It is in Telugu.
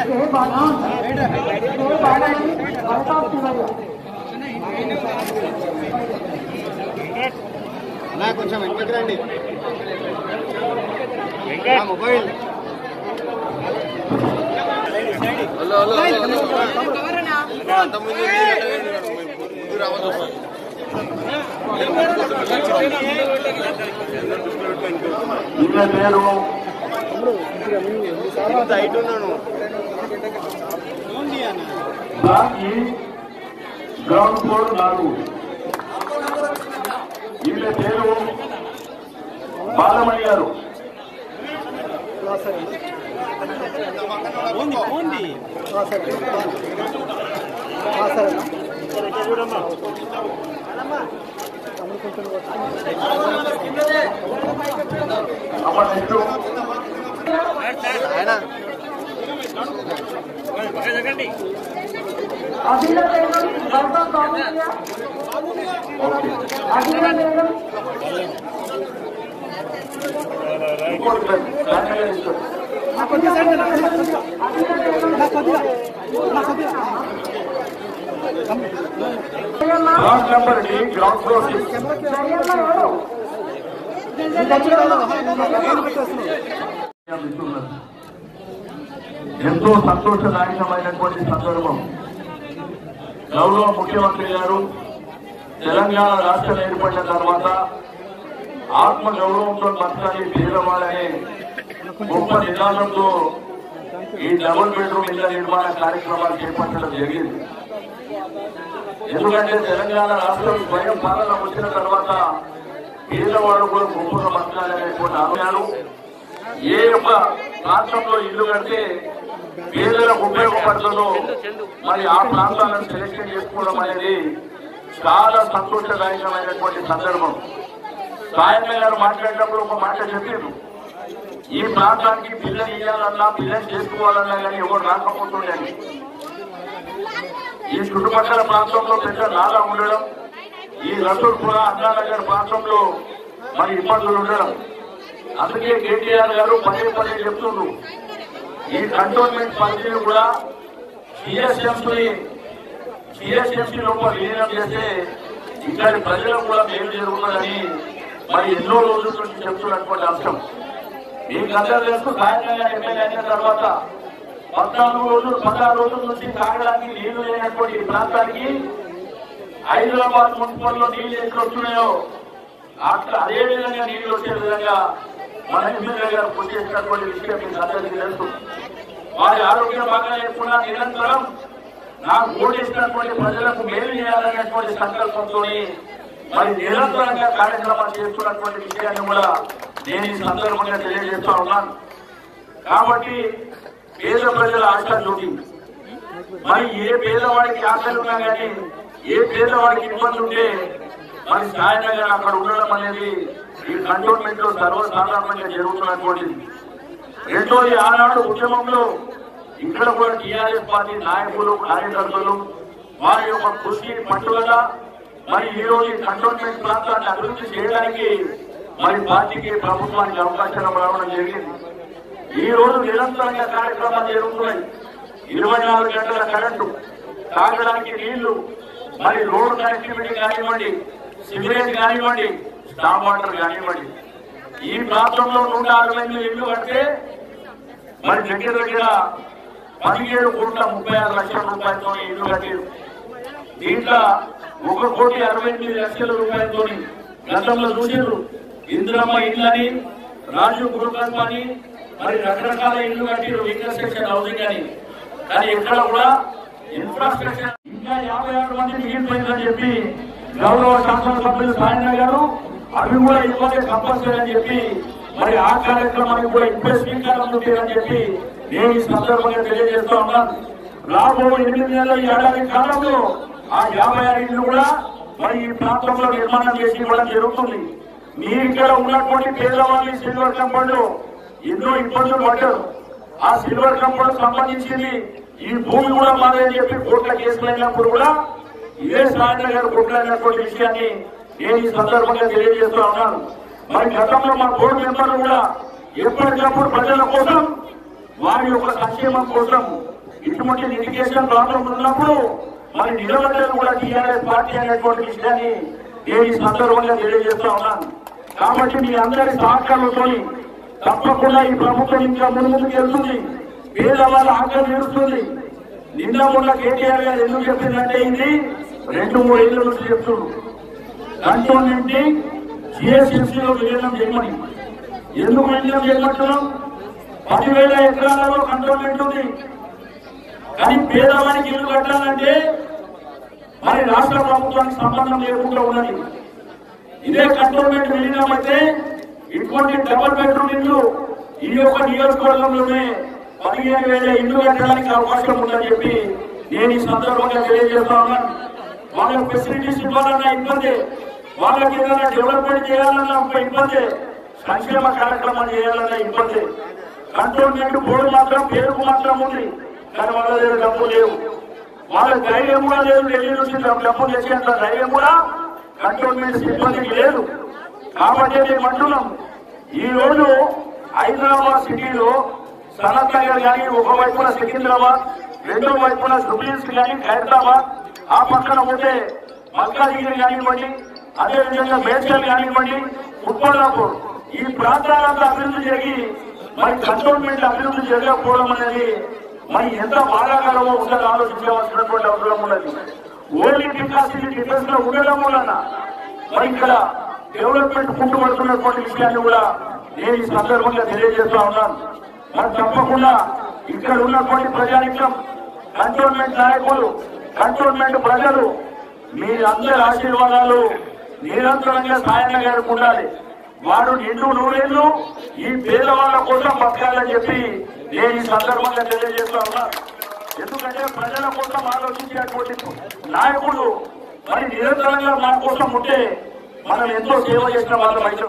ఏ బాగా ఏ బాగా బయట శివయ్య అలా కొంచెం వెనక్కి రండి ఆ మొబైల్ హలో హలో అంతకుముందు ముందు రావాల్సి వస్తుంది ఈమె పేరు ఇంత హైట్ ఉన్నాను రాకి గ్రౌండ్ ఫ్లోర్ నాలుగు ఈమె పేరు బాలమణి గారు అమ్మ నెక్స్ట్ ఆయన అభిల బేగం బయట కామునియా ఓకే అభిల బేగం ఇంకోటి దాని మీద ఇస్తారు. Ground number D ground floor six మిత్రులను. ఎంతో సంతోషదాయకమైనటువంటి సందర్భం గౌరవ ముఖ్యమంత్రి గారు తెలంగాణ రాష్ట్రం ఏర్పడిన తర్వాత ఆత్మ గౌరవంతో బతకాలి పేదవాడనే గొప్ప నినాదంతో ఈ డబుల్ బెడ్రూమ్ ఇళ్ల నిర్మాణ కార్యక్రమాలు చేపట్టడం జరిగింది ఎందుకంటే తెలంగాణ రాష్ట్రం స్వయం పాలన వచ్చిన తర్వాత పేదవాడు కూడా గొప్పగా బతకాలనేటువంటి ఆలోచన ఏ యొక్క రాష్ట్రంలో ఇల్లు కడితే పేదలకు ఉపయోగపడుతుందో మరి ఆ ప్రాంతాలను సెలెక్షన్ చేసుకోవడం అనేది చాలా సంతోషదాయకమైనటువంటి సందర్భం సాయన్న గారు మాట్లాడేటప్పుడు ఒక మాట చెప్పారు ఈ ప్రాంతానికి పిల్లలు ఇవ్వాలన్నా పిల్లలు చేసుకోవాలన్నా కానీ ఎవరు రాకపోతుండేది ఈ చుట్టుపక్కల ప్రాంతంలో పెద్ద నాలా ఉండడం ఈ రసూల్పుర అన్నానగర్ ప్రాంతంలో మరి ఇబ్బందులు ఉండడం అందుకే కేటీఆర్ గారు పదే పదే చెప్తున్నారు ఈ కంటోన్మెంట్ పరిధిని కూడా సిఎస్ఎంసీ సిఎస్ఎంసీ లోపల విలీనం చేస్తే ఇక్కడి ప్రజలకు కూడా మేలు జరుగుతుందని మరి ఎన్నో రోజుల నుంచి చెప్తున్నటువంటి అంశం మీకు అందరూ తెలుసు సాయంత్రంగా ఎమ్మెల్యే అయిన తర్వాత పద్నాలుగు రోజులు పదహారు రోజుల నుంచి తాగడానికి నీళ్లు లేనటువంటి ఈ ప్రాంతానికి హైదరాబాద్ మున్సిపల్ లో నీళ్లు ఎక్కడ వస్తున్నాయో అట్లా అదే విధంగా నీళ్లు వచ్చే విధంగా మన ఎమ్మెల్యే గారు కృషి చేసినటువంటి విషయం మీకు అందరికీ తెలుసు వారి ఆరోగ్యం బాగా లేకుండా నిరంతరం నాకు ఓటేసినటువంటి ప్రజలకు మేలు చేయాలనేటువంటి సంకల్పంతో మరి నిరంతరంగా కార్యక్రమాలు చేస్తున్నటువంటి విషయాన్ని కూడా నేను ఈ సందర్భంగా తెలియజేస్తా ఉన్నాను కాబట్టి పేద ప్రజల ఆశ చూపింది మరి ఏ పేదవాడికి ఆశలు ఉన్నా కానీ ఏ పేదవాడికి ఇబ్బంది ఉంటే మరి సాయంత్రంగా అక్కడ ఉండడం అనేది ఈ కంటోన్మెంట్ లో సర్వసాధారణంగా జరుగుతున్నటువంటిది రెండోది ఆనాడు ఉద్యమంలో ఇక్కడ కూడా టీఆర్ఎస్ పార్టీ నాయకులు కార్యకర్తలు వారి యొక్క కృషి పట్టుదల మరి ఈ రోజు ఈ కంటోన్మెంట్ ప్రాంతాన్ని అభివృద్ధి చేయడానికి మరి పార్టీకి ప్రభుత్వానికి అవకాశం రావడం జరిగింది ఈ రోజు నిరంతరంగా కార్యక్రమాలు జరుగుతున్నాయి ఇరవై నాలుగు గంటల కరెంటు తాగడానికి నీళ్లు మరి రోడ్డు కనెక్టివిటీ కానివ్వండి సిగరెట్ కానివ్వండి స్టాప్ వాటర్ కానివ్వండి ఈ ప్రాంతంలో నూట అరవై ఎనిమిది ఇల్లు కడితే మరి దగ్గర దగ్గర పదిహేడు కోట్ల ముప్పై ఆరు లక్షల రూపాయలతో ఇల్లు కట్టారు దీంట్లో ఒక కోటి అరవై ఎనిమిది లక్షల రూపాయలతో గతంలో చూసారు ఇందిరమ్మ ఇళ్ళని రాజు గృహకల్ప అని మరి రకరకాల ఇల్లు కట్టారు ఇన్ఫ్రాస్ట్రక్చర్ హౌసింగ్ అని కానీ ఎక్కడ కూడా ఇన్ఫ్రాస్ట్రక్చర్ ఇంకా యాభై ఆరు మంది మిగిలిపోయిందని చెప్పి గౌరవ శాసనసభ్యులు సాయన్న గారు అవి కూడా ఇవ్వలే కంపల్సరీ అని చెప్పి మరి ఆ కార్యక్రమానికి కూడా ఇప్పుడే శ్రీకారం చుట్టారని చెప్పి నేను ఈ సందర్భంగా తెలియజేస్తా ఉన్నాను రాబో ఎనిమిది నెలల ఈ ఏడాది కాలంలో ఆ యాభై ఆరు ఇల్లు కూడా మరి ఈ ప్రాంతంలో నిర్మాణం చేసి ఇవ్వడం జరుగుతుంది మీరు ఇక్కడ ఉన్నటువంటి పేదవాళ్ళని సిల్వర్ కంపౌండ్ ఎన్నో ఇబ్బందులు పడ్డారు ఆ సిల్వర్ కంపౌండ్ సంబంధించింది ఈ భూమి కూడా మాదే అని చెప్పి కోట్ల కేసులు అయినప్పుడు కూడా ఇదే సాయన గారు కొట్లాడినటువంటి విషయాన్ని నేను ఈ సందర్భంగా తెలియజేస్తా ఉన్నాను మరి గతంలో మా బోర్డు మెంబర్లు కూడా ఎప్పటికప్పుడు ప్రజల కోసం వారి యొక్క సంక్షేమం కోసం ఇటువంటి లిటిగేషన్ ప్రాబ్లం ఉన్నప్పుడు మరి నిలబడ్డది కూడా టీఆర్ఎస్ పార్టీ అనేటువంటి విషయాన్ని నేను ఈ సందర్భంగా తెలియజేస్తా ఉన్నాను కాబట్టి మీ అందరి సహకారంతో తప్పకుండా ఈ ప్రభుత్వం ఇంకా ముందుకు వెళ్తుంది పేదవాళ్ళ ఆకలి తీరుస్తుంది నిన్న మొన్న కేటీఆర్ గారు ఎందుకు చెప్పిందంటే ఇది రెండు మూడు ఏళ్ళ నుంచి చెప్తున్నారు కంటోన్మెంట్ జిఎస్ఎస్సీలో విలీనం చేయమని ఎందుకు విలీనం చేయమంటున్నాం పదివేల ఎకరాలలో కంటోన్మెంట్ ఉంది కానీ పేదవానికి ఇల్లు కట్టాలంటే మరి రాష్ట్ర ప్రభుత్వానికి సంబంధం లేకుండా ఉన్నది ఇదే కంటోన్మెంట్ విలీనం అయితే ఇటువంటి డబుల్ బెడ్రూమ్ ఇల్లు ఈ యొక్క నియోజకవర్గంలోనే పదిహేను వేల ఇల్లు కట్టడానికి అవకాశం ఉందని చెప్పి నేను ఈ సందర్భంగా తెలియజేస్తా ఉన్నాను వాళ్ళకి ఫెసిలిటీస్ ఇవ్వాలన్న ఇబ్బంది వాళ్ళకి ఏదైనా డెవలప్మెంట్ చేయాలన్న ఒక ఇబ్బంది సంక్షేమ కార్యక్రమాలు చేయాలన్న ఇబ్బంది కంటోన్మెంట్ బోర్డు మాత్రం పేరుకు మాత్రం ఉంది కానీ వాళ్ళ దగ్గర డబ్బు లేవు వాళ్ళ ధైర్యం కూడా లేదు ఢిల్లీ నుంచి డబ్బు తెచ్చేంత ధైర్యం కూడా కంటోన్మెంట్ సిబ్బందికి లేదు కాబట్టి మేము అంటున్నాం ఈ రోజు హైదరాబాద్ సిటీలో సనత్ నగర్ కానీ ఒక వైపున సికింద్రాబాద్ రెండో వైపున జుబ్లీస్ కానీ హైదరాబాద్ ఆ పక్కన పోతే మల్కాజిగిరి కానివ్వండి అదేవిధంగా మేడ్చల్ కానివ్వండి ఉప్పలాపూర్ ఈ ప్రాంతాలంతా అభివృద్ధి జరిగి మరి కంటోన్మెంట్ అభివృద్ధి జరగకపోవడం అనేది మరి ఎంత బాధాకరమో ఉందని ఆలోచించవలసినటువంటి అవసరం ఉన్నది ఓన్లీ బికాస్ ఇది డిఫెన్స్ లో ఉండడం వలన మరి ఇక్కడ డెవలప్మెంట్ కుంటుపడుతున్నటువంటి విషయాన్ని కూడా నేను ఈ సందర్భంగా తెలియజేస్తా ఉన్నాను మరి తప్పకుండా ఇక్కడ ఉన్నటువంటి ప్రజానికం కంటోన్మెంట్ నాయకులు కంటోన్మెంట్ ప్రజలు మీ అందరి ఆశీర్వాదాలు నిరంతరంగా సాయన్న గారికి ఉండాలి వారు నిండు నూరేళ్లు ఈ పేదవాళ్ళ కోసం బతకాలని చెప్పి నేను ఈ సందర్భంగా తెలియజేస్తా ఉన్నాను ఎందుకంటే ప్రజల కోసం ఆలోచించేటువంటి నాయకుడు మరి నిరంతరంగా మన కోసం ఉంటే మనం ఎంతో సేవ చేసిన వాళ్ళం అయితే